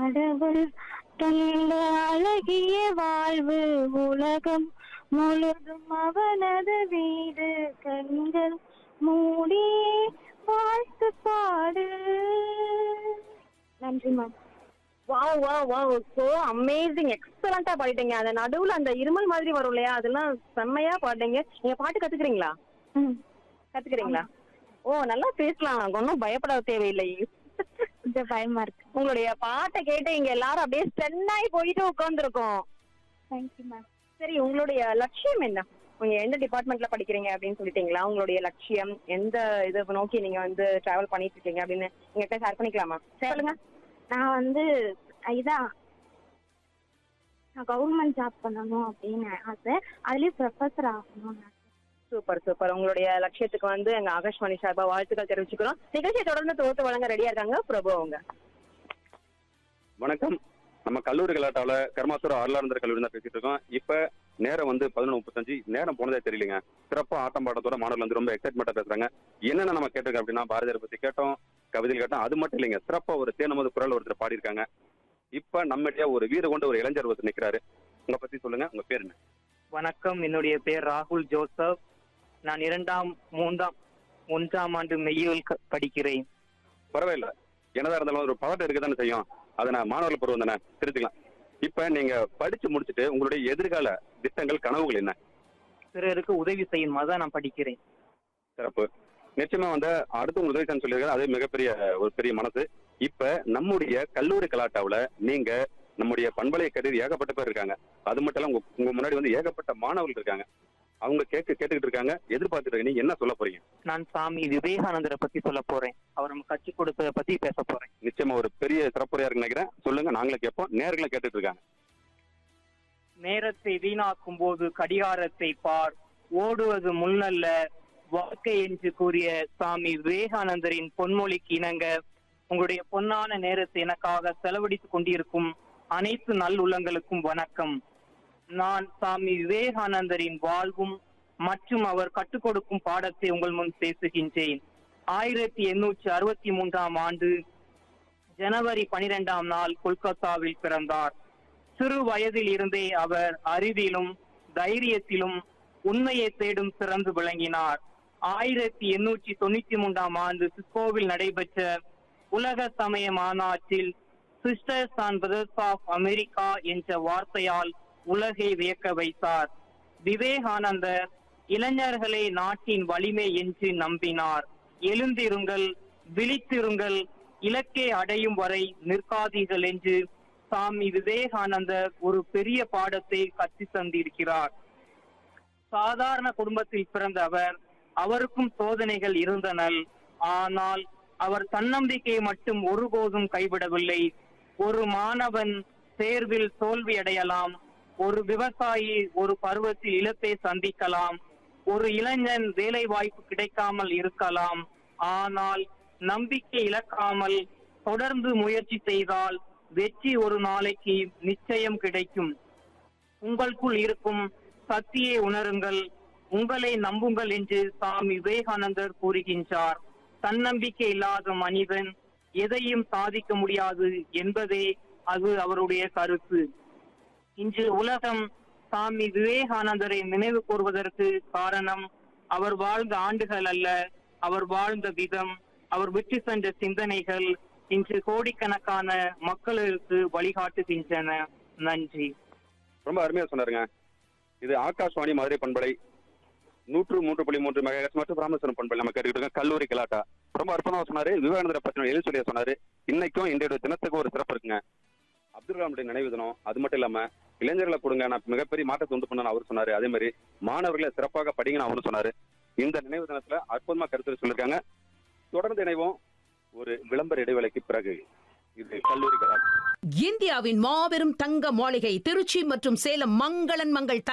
கடவுள் தந்த அழகிய வாழ்வு உலகம் முழுதும் அவனது வீடு கண்கள் மூடி வாழ்த்து பாடு நன்றி ma'am wow wow wow so amazing எக்ஸலண்டா பாடிட்டீங்க அந்த நடுவுல அந்த இருமல் மாதிரி வரும் இல்லையா அதெல்லாம் செம்மையா பாடுங்க நீங்க பாட்டு கத்துக்கிறீங்களா ம் கத்துக்கிறீங்களா ஓ நல்லா பேசலாம் ஒன்றும் பயப்பட தேவையில்லை கொஞ்சம் பயமா இருக்கு உங்களுடைய பாட்டை கேட்டு இங்க எல்லாரும் அப்படியே ஸ்டென்னாகி போயிட்டு உட்காந்துருக்கோம் தேங்க்யூ மேம் சரி உங்களுடைய லட்சியம் என்ன நீங்க எந்த டிபார்ட்மெண்ட்ல படிக்கிறீங்க அப்படின்னு சொல்லிட்டீங்களா உங்களுடைய லட்சியம் எந்த இதை நோக்கி நீங்க வந்து டிராவல் பண்ணிட்டு இருக்கீங்க அப்படின்னு எங்ககிட்ட ஷேர் பண்ணிக்கலாமா சொல்லுங்க நான் வந்து இதான் நான் கவர்மெண்ட் ஜாப் பண்ணணும் அப்படின்னு ஆசை அதுலயும் ப்ரொஃபஸர் ஆகணும்னு ஆசை சூப்பர் சூப்பர் உங்களுடைய லட்சியத்துக்கு வந்து எங்க ஆகாஷ்வாணி சார்பா வாழ்த்துக்கள் தெரிவிச்சுக்கிறோம் நிகழ்ச்சியை தொடர்ந்து தொகுத்து வழங்க ரெடியா இருக்காங்க பிரபு அவங்க வணக்கம் நம்ம கல்லூரி கலாட்டாவில் கர்மாசுரம் அருளானந்தர் கல்லூரி தான் பேசிட்டு இருக்கோம் இப்போ நேரம் வந்து பதினொன்று முப்பத்தஞ்சு நேரம் போனதே தெரியலைங்க சிறப்பாக ஆட்டம் பாட்டத்தோட மாணவர்கள் வந்து ரொம்ப எக்ஸைட்மெண்ட்டாக பேசுறாங்க என்னென்ன நம்ம கேட்டிருக்கோம் அப்படின்னா பாரதியார் பற்றி கேட்டோம் கவிதைகள் கேட்டோம் அது மட்டும் இல்லைங்க சிறப்பாக ஒரு தேனமது குரல் ஒருத்தர் பாடியிருக்காங்க இப்போ நம்மகிட்ட ஒரு வீர கொண்ட ஒரு இளைஞர் ஒருத்தர் நிற்கிறாரு உங்களை பற்றி சொல்லுங்க உங்க பேர் என்ன வணக்கம் என்னுடைய பேர் ராகுல் ஜோசப் நான் இரண்டாம் மூன்றாம் ஒன்றாம் ஆண்டு மெய்யியல் க- படிக்கிறேன் பரவாயில்ல என்னதான் இருந்தாலும் ஒரு பதட்டம் இருக்க தானே செய்யும் அதை நான் மாணவர்கள் பருவம் தானே திருத்திக்கலாம் இப்போ நீங்க படிச்சு முடிச்சுட்டு உங்களுடைய எதிர்கால திட்டங்கள் கனவுகள் என்ன பிறருக்கு உதவி செய்யும் அதான் நான் படிக்கிறேன் சிறப்பு நிச்சயமா வந்து அடுத்தவங்க உதவி செய்யணும்னு சொல்லியிருக்காரு அது மிகப்பெரிய ஒரு பெரிய மனசு இப்ப நம்முடைய கல்லூரி கலாட்டாவுல நீங்க நம்முடைய பண்பலைய கருதி ஏகப்பட்ட பேர் இருக்காங்க அது மட்டும் இல்ல உங்க உங்க முன்னாடி வந்து ஏகப்பட்ட மாணவர்கள் இருக்காங்க அவங்க கேட்க கேட்டுக்கிட்டு இருக்காங்க எதிர்பார்த்துட்டு இருக்காங்க நீங்க என்ன சொல்ல போறீங்க நான் சாமி விவேகானந்தரை பத்தி சொல்ல போறேன் அவர் நம்ம கற்றுக் கொடுத்ததை பத்தி பேச போறேன் நிச்சயமா ஒரு பெரிய சிறப்புரையா இருக்குன்னு நினைக்கிறேன் சொல்லுங்க நாங்களே கேட்போம் நேர்களை கேட்டுட்டு இருக்காங்க நேரத்தை வீணாக்கும் போது கடிகாரத்தை பார் ஓடுவது முன்னல்ல வாழ்க்கை என்று கூறிய சாமி விவேகானந்தரின் பொன்மொழிக்கு இணங்க உங்களுடைய பொன்னான நேரத்தை எனக்காக செலவழித்துக் கொண்டிருக்கும் அனைத்து நல்லுள்ளங்களுக்கும் வணக்கம் நான் சாமி விவேகானந்தரின் வாழ்வும் மற்றும் அவர் கற்றுக் கொடுக்கும் பாடத்தை உங்கள் முன் பேசுகின்றேன் ஆயிரத்தி எண்ணூற்றி அறுபத்தி மூன்றாம் ஆண்டு ஜனவரி பனிரெண்டாம் நாள் கொல்கத்தாவில் பிறந்தார் சிறு வயதில் இருந்தே அவர் அறிவிலும் தைரியத்திலும் உண்மையை தேடும் சிறந்து விளங்கினார் ஆயிரத்தி எண்ணூற்றி தொண்ணூத்தி மூன்றாம் ஆண்டு சிஸ்கோவில் நடைபெற்ற உலக சமய மாநாட்டில் sisters and brothers of America என்ற வார்த்தையால் உலகை வியக்க வைத்தார் விவேகானந்தர் இளைஞர்களை நாட்டின் வலிமை என்று நம்பினார் எழுந்திருங்கள் விழித்திருங்கள் இலக்கை அடையும் வரை நிற்காதீர்கள் என்று சாமி விவேகானந்தர் ஒரு பெரிய பாடத்தை கற்றுத் தந்திருக்கிறார் சாதாரண குடும்பத்தில் பிறந்த அவர் அவருக்கும் சோதனைகள் இருந்தனர் ஆனால் அவர் தன்னம்பிக்கையை மட்டும் ஒருபோதும் கைவிடவில்லை ஒரு மாணவன் தேர்வில் தோல்வி அடையலாம் ஒரு விவசாயி ஒரு பருவத்தில் இழப்பை சந்திக்கலாம் ஒரு இளைஞன் வேலை வாய்ப்பு கிடைக்காமல் இருக்கலாம் ஆனால் நம்பிக்கை இழக்காமல் தொடர்ந்து முயற்சி செய்தால் வெற்றி ஒரு நாளைக்கு நிச்சயம் கிடைக்கும் உங்களுக்குள் இருக்கும் சக்தியை உணருங்கள் உங்களை நம்புங்கள் என்று சாமி விவேகானந்தர் கூறுகின்றார் தன்னம்பிக்கை இல்லாத மனிதன் எதையும் சாதிக்க முடியாது என்பதே அது அவருடைய கருத்து இன்று உலகம் சாமி விவேகானந்தரை நினைவு கூறுவதற்கு காரணம் அவர் வாழ்ந்த ஆண்டுகள் அல்ல அவர் வாழ்ந்த விதம் அவர் விட்டு சென்ற சிந்தனைகள் இன்று கோடிக்கணக்கான மக்களுக்கு வழிகாட்டுகின்றன நன்றி ரொம்ப அருமையா சொன்னாருங்க இது ஆகாஷ்வாணி மதுரை பண்பலை நூற்று மூன்று புள்ளி மூன்று மெகாஹெர்ட்ஸ் மற்றும் ராமேஸ்வரம் பண்பலை நம்ம கேட்டுக்கிட்டு இருக்கோம் கல்லூரி கலாட்டா ரொம்ப அற்புதமா சொன்னாரு விவேகானந்தரை பற்றின எழுதி சொல்லிய சொன்னாரு இன்னைக்கும் இன்றைய தினத்துக்கு ஒரு சிறப்பு இருக்குங்க அப்துல் கலாமுடைய நினைவு தினம் அது மட்டும் இல்லாம இளைஞர்களை கொடுங்க நான் மிகப்பெரிய மாற்றத்தை உண்டு பண்ண அவர் சொன்னாரு அதே மாதிரி மாணவர்களை சிறப்பாக படிங்கன்னு அவரும் சொன்னாரு இந்த நினைவு தினத்துல அற்புதமா கருத்து சொல்லியிருக்காங்க தொடர்ந்து இணைவோம் ஒரு விளம்பர இடைவேளைக்கு பிறகு இது கல்லூரி கலாட்டா இந்தியாவின் மாபெரும் தங்க மாளிகை திருச்சி மற்றும் சேலம் மங்களன் மங்கள்